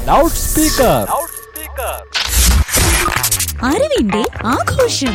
Loud speaker അറിവിന്റെ ആഘോഷം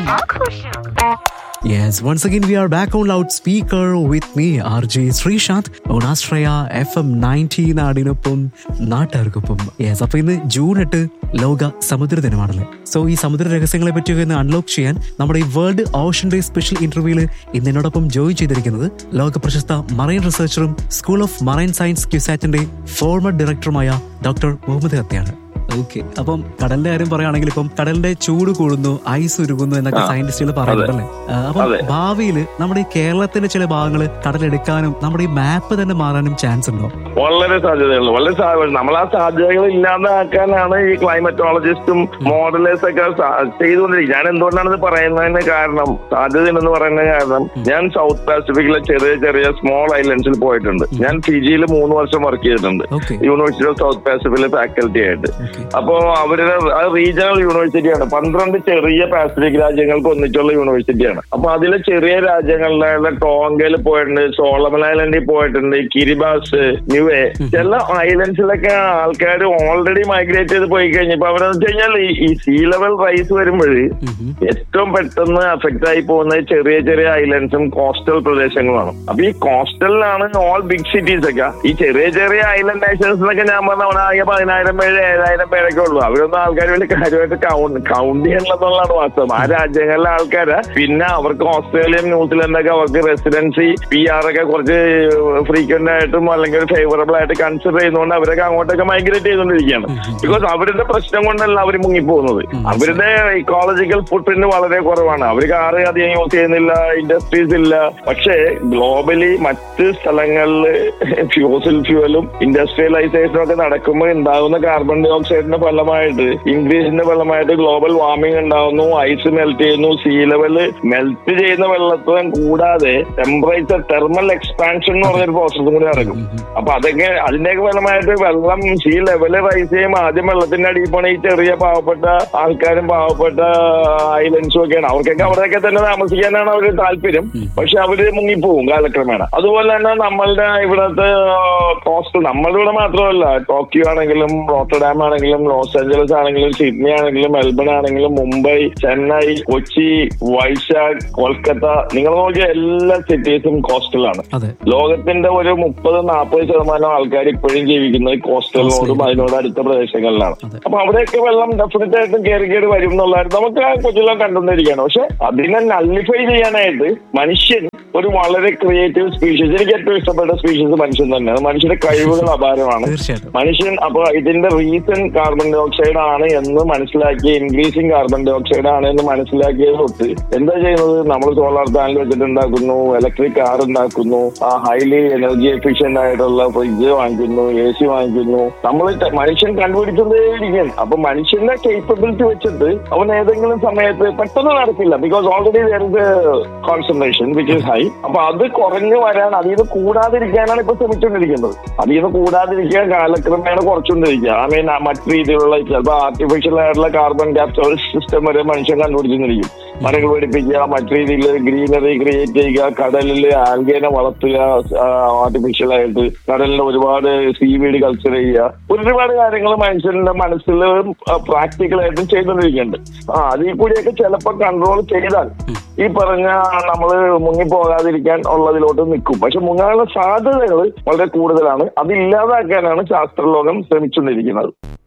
Yes, once again we are back on loudspeaker with me, RJ Srishant, on Astraya FM 90 നാടിനൊപ്പം നാട്ടുകാർക്കൊപ്പം yes അപ്പൊ ഇന്ന് June എട്ട് ലോക സമുദ്ര ദിനമാണല്ലോ സോ ഈ സമുദ്ര രഹസ്യങ്ങളെ പറ്റിയൊക്കെ ഒന്ന് അൺലോക്ക് ചെയ്യാൻ നമ്മുടെ ഈ വേൾഡ് ഓഷൻ ഡേ സ്പെഷ്യൽ ഇന്റർവ്യൂവിൽ ഇന്ന് എന്നോടൊപ്പം ജോയിൻ ചെയ്തിരിക്കുന്നത് ലോക പ്രശസ്ത മറൈൻ റിസർച്ചറും സ്കൂൾ ഓഫ് മറൈൻ സയൻസ് ക്യുസാറ്റിന്റെ ഫോർമർ ഡയറക്ടറുമായ ഡോക്ടർ മുഹമ്മദ് ഹത്തയാണ് ഓക്കെ അപ്പം കടലിന്റെ കാര്യം പറയുകയാണെങ്കിൽ ഇപ്പം കടലിന്റെ ചൂട് കൂടുന്നു ഐസ് ഉരുകുന്നു എന്നൊക്കെ ആ. സയന്റിസ്റ്റുകൾ പറയുന്നുണ്ടല്ലേ ആ, അപ്പം അതെ. ഭാവിയിൽ നമ്മുടെ ഈ കേരളത്തിന്റെ ചില ഭാഗങ്ങൾ കടലെടുക്കാനും നമ്മുടെ ഈ മാപ്പ് തന്നെ മാറാനും ചാൻസ് ഉണ്ടോ വളരെ സാധ്യതയുള്ളു വളരെ സാധ്യത നമ്മൾ ആ സാധ്യതകൾ ഇല്ലാതാക്കാനാണ് ഈ ക്ലൈമറ്റോളജിസ്റ്റും മോഡലേഴ്സ് ഒക്കെ സ- ചെയ്തുകൊണ്ടിരിക്കുന്നത് ഞാൻ എന്തുകൊണ്ടാണ് ഇത് പറയുന്നതിന് കാരണം സാധ്യത എന്ന് പറയുന്ന കാരണം ഞാൻ സൗത്ത് പസഫിക്കിലെ ചെറിയ ചെറിയ സ്മോൾ ഐലൻഡ്സിൽ പോയിട്ടുണ്ട് ഞാൻ ഫിജിയിൽ മൂന്ന് വർഷം വർക്ക് ചെയ്തിട്ടുണ്ട് ഓക്കെ യൂണിവേഴ്സിറ്റി ഓഫ് സൗത്ത് പസഫിക്കിലെ ഫാക്കൽറ്റി ആയിട്ട് ഓക്കെ അപ്പോ അവരുടെ അത് റീജിയണൽ യൂണിവേഴ്സിറ്റിയാണ് പന്ത്രണ്ട് ചെറിയ പാസിഫിക് രാജ്യങ്ങൾക്ക് ഒന്നിച്ചുള്ള യൂണിവേഴ്സിറ്റിയാണ് അപ്പൊ അതിലെ ചെറിയ രാജ്യങ്ങളിലെ ടോങ്കയിൽ പോയിട്ടുണ്ട് സോളമൻ ഐലൻഡിൽ പോയിട്ടുണ്ട് കിരിബാസ് ന്യൂവേ ചില ഐലൻഡ്സിലൊക്കെ ആൾക്കാർ ഓൾറെഡി മൈഗ്രേറ്റ് ചെയ്ത് പോയി കഴിഞ്ഞപ്പോ അവരെന്ന് വെച്ച് കഴിഞ്ഞാൽ ഈ- ഈ സീ ലെവൽ റൈസ് വരുമ്പോൾ ഏറ്റവും പെട്ടെന്ന് അഫക്റ്റ് ആയി പോകുന്നത് ചെറിയ ചെറിയ ഐലൻഡ്സും കോസ്റ്റൽ പ്രദേശങ്ങളുമാണ് അപ്പൊ ഈ കോസ്റ്റലിലാണ് ഓൾ ബിഗ് സിറ്റീസ് ഒക്കെ ഈ ചെറിയ ചെറിയ ഐലൻഡ് നേഷൻസിലൊക്കെ ഞാൻ പറഞ്ഞ അവിടെ ആകെ പതിനായിരം പേര് ഏഴായിരം പേരൊക്കെ ഉള്ളൂ അവരൊന്നും ആൾക്കാർ വലിയ കാര്യമായിട്ട് കൗണ്ട് കൗണ്ട് ചെയ്യണമെന്നുള്ളതാണ് വാസ്തവം ആ രാജ്യങ്ങളിലെ ആൾക്കാര് പിന്നെ അവർക്ക് ഓസ്ട്രേലിയൻ ന്യൂസിലൻഡൊക്കെ അവർക്ക് റെസിഡൻസി പി ആർ ഒക്കെ കുറച്ച് ഫ്രീക്വന്റ് ആയിട്ടും അല്ലെങ്കിൽ ഫേവറബിൾ ആയിട്ട് കൺസിഡർ ചെയ്യുന്നതുകൊണ്ട് അവരൊക്കെ അങ്ങോട്ടൊക്കെ മൈഗ്രേറ്റ് ചെയ്തുകൊണ്ടിരിക്കുകയാണ് ബിക്കോസ് അവരുടെ പ്രശ്നം കൊണ്ടല്ല അവർ മുങ്ങിപ്പോകുന്നത് അവരുടെ ഇക്കോളജിക്കൽ ഫുട് പ്രിന്റ് വളരെ കുറവാണ് അവർ കാറ് അധികം യൂസ് ചെയ്യുന്നില്ല ഇൻഡസ്ട്രീസ് ഇല്ല പക്ഷേ ഗ്ലോബലി മറ്റ് സ്ഥലങ്ങളിൽ ഫ്യൂസിൽ ഫ്യൂവലും ഇൻഡസ്ട്രിയലൈസേഷനും ഒക്കെ നടക്കുമ്പോൾ ഉണ്ടാകുന്ന കാർബൺ ഡൈ ഓക്സൈഡിന്റെ ഫലമായിട്ട് ഇൻക്രീസിന്റെ ഫലമായിട്ട് ഗ്ലോബൽ വാർമിംഗ് ഉണ്ടാകുന്നു ഐസ് മെൽറ്റ് ചെയ്യുന്നു സീ ലെവല് മെൽറ്റ് ചെയ്യുന്ന വെള്ളത്തെ കൂടാതെ ടെമ്പറേച്ചർ തെർമൽ എക്സ്പാൻഷൻ എന്ന് പറഞ്ഞൊരു പ്രോസസ്സും കൂടി നടക്കും അപ്പൊ അതൊക്കെ അതിന്റെയൊക്കെ ഫലമായിട്ട് വെള്ളം സീ ലെവല് റൈസ് ചെയ്യുമ്പോൾ ആദ്യം വെള്ളത്തിന്റെ അടിയിൽ പോണ ഈ ചെറിയ പാവപ്പെട്ട ആൾക്കാരും പാവപ്പെട്ട ഐലൻഡ്സും ഒക്കെയാണ് അവർക്കൊക്കെ അവിടെയൊക്കെ തന്നെ താമസിക്കാനാണ് അവര് താല്പര്യം പക്ഷെ അവര് മുങ്ങിപ്പോവും കാലക്രമേണ അതുപോലെ തന്നെ നമ്മളുടെ ഇവിടത്തെ കോസ്റ്റ് നമ്മളുടെ ഇവിടെ മാത്രമല്ല ടോക്കിയോ ആണെങ്കിലും റോട്ടർഡാം ആണെങ്കിലും ലോസ് ആഞ്ചലസ് ആണെങ്കിലും സിഡ്നി ആണെങ്കിലും മെൽബൺ ആണെങ്കിലും മുംബൈ ചെന്നൈ കൊച്ചി വൈശാഖ് കൊൽക്കത്ത നിങ്ങൾ നോക്കിയ എല്ലാ സിറ്റീസും കോസ്റ്റലാണ് അതെ ലോകത്തിന്റെ ഒരു മുപ്പത് നാൽപ്പത് ശതമാനം ആൾക്കാർ ഇപ്പോഴും ജീവിക്കുന്നത് കോസ്റ്റലിനോടും അതിനോട് അടുത്ത പ്രദേശങ്ങളിലാണ് അതെ. അപ്പൊ അവിടെയൊക്കെ വെള്ളം ഡെഫിനറ്റ് ആയിട്ടും കയറി കയറി വരും എന്നുള്ളത് നമുക്ക് ആ കൊച്ചിലും കണ്ടുകൊണ്ടിരിക്കുകയാണ് പക്ഷെ അതിനെ നള്ളിഫൈ ചെയ്യാനായിട്ട് മനുഷ്യൻ ഒരു വളരെ ക്രിയേറ്റീവ് സ്പീഷീസ് എനിക്ക് ഏറ്റവും ഇഷ്ടപ്പെട്ട സ്പീഷീസ് മനുഷ്യൻ തന്നെയാണ് മനുഷ്യന്റെ കഴിവുകൾ അപാരമാണ് തീർച്ചയായിട്ടും മനുഷ്യൻ അപ്പൊ ഇതിന്റെ റീസൺ കാർബൺ ഡൈ ഓക്സൈഡ് ആണ് എന്ന് മനസ്സിലാക്കി ഇൻക്രീസിങ് കാർബൺ ഡൈ ഓക്സൈഡ് ആണ് എന്ന് മനസ്സിലാക്കിയത് തൊട്ട് എന്താ ചെയ്യുന്നത് നമ്മൾ സോളാർ പാനൽ വെച്ചിട്ട് ഉണ്ടാക്കുന്നു ഇലക്ട്രിക് കാർ ഉണ്ടാക്കുന്നു ആ ഹൈലി എനർജി എഫിഷ്യന്റ് ആയിട്ടുള്ള ഫ്രിഡ്ജ് വാങ്ങിക്കുന്നു എ സി വാങ്ങിക്കുന്നു നമ്മൾ മനുഷ്യൻ കണ്ടുപിടിച്ചതേയിരിക്കും അപ്പൊ മനുഷ്യന്റെ കേപ്പബിലിറ്റി വെച്ചിട്ട് അവൻ ഏതെങ്കിലും സമയത്ത് പെട്ടെന്ന് നടക്കില്ല because already there is concentration which is high അപ്പൊ അത് കുറഞ്ഞു വരാൻ അതിൽ നിന്ന് കൂടാതിരിക്കാനാണ് ഇപ്പൊ ശ്രമിച്ചുകൊണ്ടിരിക്കുന്നത് അതിൽ നിന്ന് കൂടാതിരിക്കാൻ കാലക്രമേണ കുറച്ചുകൊണ്ടിരിക്കുക ഐ മീൻ മറ്റു രീതിയിലുള്ള ചിലപ്പോൾ ആർട്ടിഫിഷ്യൽ ആയിട്ടുള്ള കാർബൺ ക്യാപ്ചർ സിസ്റ്റം വരെ മനുഷ്യൻ കണ്ടുപിടിച്ചിരിക്കും മരങ്ങൾ പിടിപ്പിക്കുക മറ്റു രീതിയിൽ ഗ്രീനറി ക്രിയേറ്റ് ചെയ്യുക കടലിൽ ആൽഗേനെ വളർത്തുക ആർട്ടിഫിഷ്യൽ ആയിട്ട് കടലിൽ ഒരുപാട് സീവീഡ് കൾച്ചർ ചെയ്യുക ഒരുപാട് കാര്യങ്ങൾ മനുഷ്യന്റെ മനസ്സിൽ പ്രാക്ടിക്കലായിട്ടും ചെയ്തുകൊണ്ടിരിക്കുന്നുണ്ട് ആ അതിൽ കൂടിയൊക്കെ ചിലപ്പോൾ കൺട്രോൾ ചെയ്താൽ ഈ പറഞ്ഞ നമ്മൾ മുങ്ങിപ്പോകാതിരിക്കാൻ ഉള്ളതിലോട്ട് നിൽക്കും പക്ഷെ മുങ്ങാനുള്ള സാധ്യതകൾ വളരെ കൂടുതലാണ് അത് ഇല്ലാതാക്കാനാണ് ശാസ്ത്രലോകം ശ്രമിച്ചുകൊണ്ടിരിക്കുന്നത്